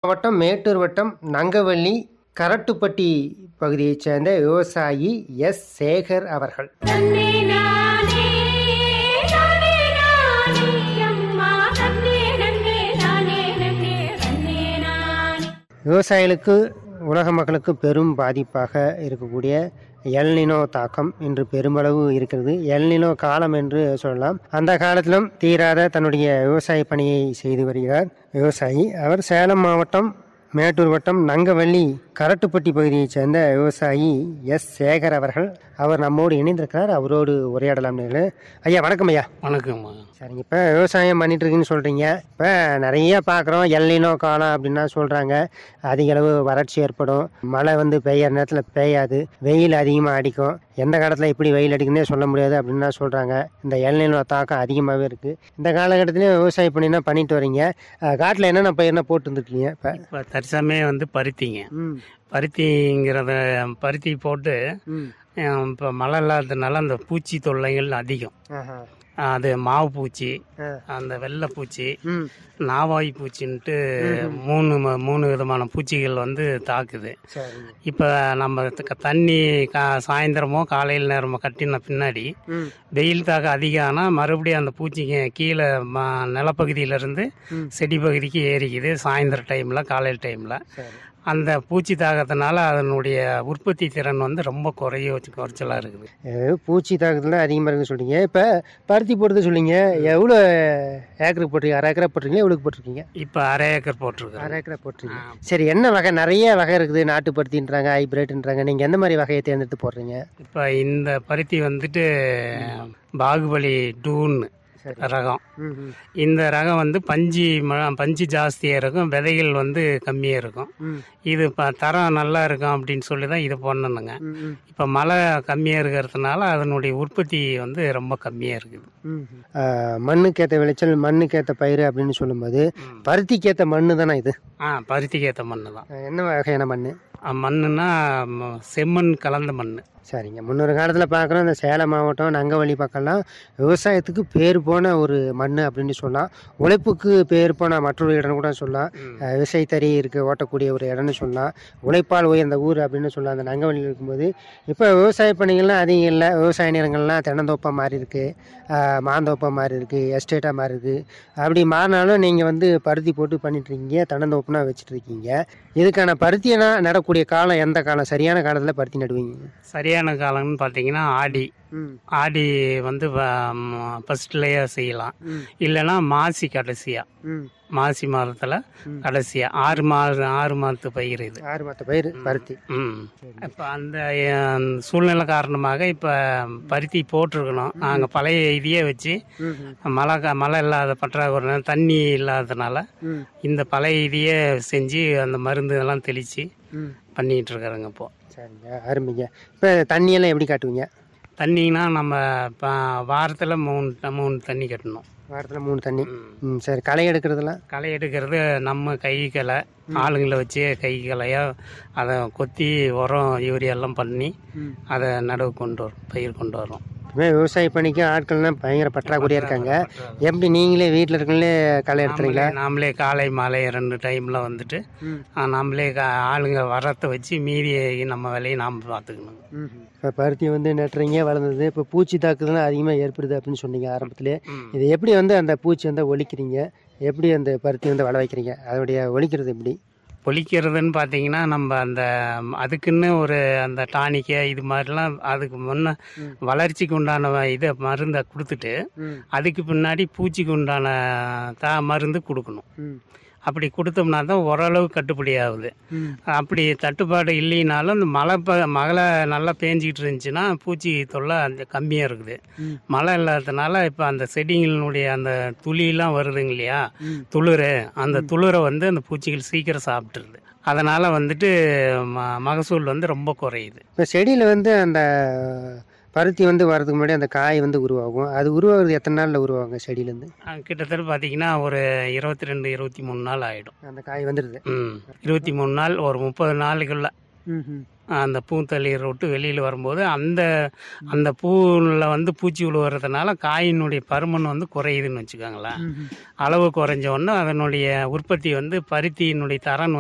மாவட்டம் மேட்டூர் வட்டம் நங்கவள்ளி கரட்டுப்பட்டி பகுதியைச் சேர்ந்த விவசாயி எஸ் சேகர் அவர்கள் தன்னே நானே நானே நானே அம்மா தன்னே நன்னே நானே நன்னே தன்னே நானே விவசாயிகளுக்கு உலக மக்களுக்கு பெரும் பாதிப்பாக இருக்கக்கூடிய எல்னினோ தாக்கம் இன்று பெருமளவு இருக்கிறது எல்னினோ காலம் என்று சொல்லலாம் அந்த காலத்திலும் தீராத தன்னுடைய விவசாய பணியை செய்து வருகிறார் விவசாயி அவர் சேலம் மாவட்டம் மேட்டூர் வட்டம் நங்கவள்ளி கரட்டுப்பட்டி பகுதியைச் சேர்ந்த விவசாயி எஸ் சேகர் அவர்கள் அவர் நம்மோடு இணைந்திருக்கிறார் அவரோடு உரையாடலாம் நேர்களே. ஐயா வணக்கம் ஐயா வணக்கம்மா சரிங்க இப்போ விவசாயம் பண்ணிட்டு இருக்கீங்கன்னு சொல்கிறீங்க இப்போ நிறைய பார்க்குறோம் எல்லினோ காலம் அப்படின்னா சொல்கிறாங்க அதிக அளவு வறட்சி ஏற்படும் மழை வந்து பெய்யற நேரத்தில் பெய்யாது வெயில் அதிகமாக அடிக்கும் எந்த காலத்தில் எப்படி வெயில் அடிக்குன்னே சொல்ல முடியாது அப்படின்னா சொல்கிறாங்க இந்த எல்லினோ தாக்கம் அதிகமாகவே இருக்குது இந்த காலகட்டத்திலையும் விவசாயம் பண்ணினா பண்ணிட்டு வரீங்க காட்டில் என்னென்ன பயிர்னா போட்டு வந்துருக்கீங்க இப்போ இப்போ தற்சமயம் வந்து பருத்திங்க ம் பருத்திங்கிறத பருத்தி போட்டு ம் இப்போ மழை இல்லாததுனால அந்த பூச்சி தொல்லைகள் அதிகம் ஆஹா அது மாவு பூச்சி ஆ. அந்த வெள்ளை பூச்சி ம் நாவாய் பூச்சின்ட்டு மூணு ம- மூணு விதமான பூச்சிகள் வந்து தாக்குது சரிங்க இப்போ நம்ம த- தண்ணி கா சாயந்தரமோ காலையில் நேரமோ கட்டின பின்னாடி ம் வெயில் தாக்கம் அதிகம் ஆனால் மறுபடியும் அந்த பூச்சிங்க கீழே ம நிலப்பகுதியிலேருந்து ம். செடி பகுதிக்கு ஏறிக்குது சாயந்தர டைமில் காலையில் டைமில் சரி அந்த பூச்சி தாக்கத்தினால அதனுடைய உற்பத்தி திறன் வந்து ரொம்ப குறைய குறைச்சலாக இருக்குது அதாவது பூச்சி தாக்குதல் அதிகமாக இருக்குன்னு சொல்றீங்க இப்போ பருத்தி போடுறது சொல்லிங்க எவ்வளோ ஏக்கருக்கு போட்டிருக்கீங்க அரை ஏக்கரா போட்டிருக்கீங்க எவ்வளோக்கு போட்டிருக்கீங்க இப்போ அரை ஏக்கர் போட்டிருக்கேன் அரை ஏக்கரா போட்டிருக்கீங்க சரி என்ன வகை நிறைய வகை இருக்குது நாட்டு பருத்தின்றாங்க ஹைபிரிட்ன்றாங்க நீங்கள் எந்த மாதிரி வகையை தேர்ந்தெடுத்து போடுறீங்க இப்போ இந்த பருத்தி வந்துட்டு பாகுபலி டூன்னு சரி ரகம் ம் ம் இந்த ரகம் வந்து பஞ்சு ம- பஞ்சு ஜாஸ்தியாக இருக்கும் விதைகள் வந்து கம்மியாக இருக்கும் ம் இது இப்போ தரம் நல்லா இருக்கும் அப்படின்னு சொல்லி தான் இது பண்ணணுங்க ம் ம் இப்போ மழை கம்மியாக இருக்கிறதுனால அதனுடைய உற்பத்தி வந்து ரொம்ப கம்மியாக இருக்குது ம் ஆ, மண்ணுக்கேற்ற விளைச்சல் மண்ணுக்கேற்ற பயிர் அப்படின்னு சொல்லும்போது பருத்திக்கேற்ற மண்ணு தானே இது ஆ பருத்திக்கு ஏற்ற மண் தான் ஆ, என்ன வகையான மண் ஆ, மண்ணுன்னா ம- செம்மண் கலந்த மண் சரிங்க முன்னொரு காலத்தில் பார்க்குறோம் இந்த சேலம் மாவட்டம் நங்கவள்ளி பக்கம்லாம் விவசாயத்துக்கு பேர் போன ஒரு மண் அப்படின்னு சொல்லலாம் உழைப்புக்கு பேர் போன மற்றொரு இடம் கூட சொல்லலாம் அஹ் விசைத்தறி இருக்க ஓட்டக்கூடிய ஒரு இடம்னு சொல்லலாம் உழைப்பால் உயர்ந்த ஊர் அப்படின்னு சொல்லலாம் அந்த நங்கவள்ளியில் இருக்கும்போது இப்போ விவசாய பணிகள்லாம் அதிகம் இல்லை விவசாய நிலங்கள்லாம் தென்னந்தோப்பாக மாறி இருக்கு அஹ் மாந்தோப்பாக மாறி இருக்கு எஸ்டேட்டாக மாறி இருக்கு அப்படி மாறினாலும் நீங்கள் வந்து பருத்தி போட்டு பண்ணிட்டு இருக்கீங்க தென்னந்தோப்புனா வச்சுட்டு இருக்கீங்க இதுக்கான பருத்தியனா நடக்கூடிய காலம் எந்த காலம் சரியான காலத்தில் பருத்தி நடுவீங்க சரியான காலம்னு பார்த்தீங்கன்னா ஆடி ம் ஆடி வந்து ஃபஸ்ட்லேயே செய்யலாம் ம். இல்லைன்னா மாசி கடைசியாக ம் மாசி மாதத்தில் ம். கடைசியாக ஆறு மாதம் ஆறு மாதத்து பயிர் இது ஆறு மாத பயிர் பருத்தி ம் இப்போ அந்த அஹ், சூழ்நிலை காரணமாக இப்போ பருத்தி போட்டிருக்கணும் நாங்கள் பழைய இதையே வச்சு ம் ம் மழை கா- மழை இல்லாத பற்றாக்குறை தண்ணி இல்லாததுனால ம் இந்த பழைய இதையே செஞ்சு அந்த மருந்து இதெல்லாம் தெளித்து ம் பண்ணிகிட்டு இருக்கிறோங்க இப்போ சரிங்க அருமைங்க இப்போ தண்ணியெல்லாம் எப்படி காட்டுவீங்க தண்ணினா நம்ம இப்போ வாரத்தில் மூணு ட- மூணு தண்ணி கட்டணும் வாரத்தில் மூணு தண்ணி ம். ம் சரி களை எடுக்கிறதுலாம் களை எடுக்கிறது நம்ம கை களை ஆளுங்களை வச்சு கை களையாக அதை கொத்தி உரம் யூரியா எல்லாம் பண்ணி ம் அதை நடவு கொண்டு வரும் பயிர் கொண்டு வரோம் இப்போ விவசாய பணிக்கு ஆட்கள்லாம் பயங்கர பற்றாக்குறையாக இருக்காங்க எப்படி நீங்களே வீட்டில் இருக்கீங்களே களை எடுத்துறீங்களா நாமளே- நாமளே காலை மாலை ரெண்டு டைமில் வந்துட்டு ம் ஆ, நாமளே கா- ஆளுங்க வரத்தை வச்சு மீதியை நம்ம வேலையை நாம் பார்த்துக்கணும் ம் இப்போ பருத்தி வந்து நட்டுறீங்க வளர்ந்தது இப்போ பூச்சி தாக்குதலாம் அதிகமாக ஏற்படுது அப்படின்னு சொன்னீங்க ஆரம்பத்திலே ம். இது எப்படி வந்து அந்த பூச்சி வந்து ஒழிக்கிறீங்க எப்படி அந்த பருத்தி வந்து வள வைக்கிறீங்க அதோடைய ஒழிக்கிறது எப்படி பொலிக்கிறதுன்னு பார்த்தீங்கன்னா நம்ம அந்த ம், அதுக்குன்னு ஒரு அந்த டானிக்கை இது மாதிரிலாம் அதுக்கு முன்ன ம். வளர்ச்சிக்கு உண்டான இதை மருந்தை கொடுத்துட்டு ம் அதுக்கு பின்னாடி பூச்சிக்கு உண்டான தா மருந்து கொடுக்கணும் ம் அப்படி கொடுத்தோம்னா தான் ஓரளவு கட்டுப்படி ஆகுது ம் அப்படி தட்டுப்பாடு இல்லைனாலும் இந்த மழை ப மழை நல்லா பேஞ்சிக்கிட்டு இருந்துச்சுன்னா பூச்சி தொல்லை அந்த கம்மியாக இருக்குது ம். மழை இல்லாததுனால இப்போ அந்த செடிகளினுடைய அந்த துளியெல்லாம் வருதுங்க இல்லையா ம். துளிர் அந்த துளிரை வந்து அந்த பூச்சிகள் சீக்கிரம் சாப்பிட்டுருது அதனால் வந்துட்டு ம மகசூல் வந்து ரொம்ப குறையுது இப்போ செடியில் வந்து அந்த பருத்தி வந்து வரதுக்கு முன்னாடி அந்த காய் வந்து உருவாகும் அது உருவாகுறது எத்தனை நாளில் உருவாகுங்க செடியிலேருந்து அஹ் கிட்டத்தட்ட பார்த்தீங்கன்னா ஒரு இருபத்தி ரெண்டு இருபத்தி மூணு நாள் ஆகிடும் அந்த காய் வந்துடுது ம் இருபத்தி மூணு நாள் ஒரு முப்பது நாளுக்குள்ள ம் ம் அந்த பூத்தளிர் விட்டு வெளியில் வரும்போது அந்த அந்த பூவில் வந்து பூச்சி விழுவுறதுனால காயினுடைய பருமன் வந்து குறையுதுன்னு வச்சுக்கோங்களேன் ம் ம் அளவு குறைஞ்ச உடனே அதனுடைய உற்பத்தி வந்து பருத்தியினுடைய தரம்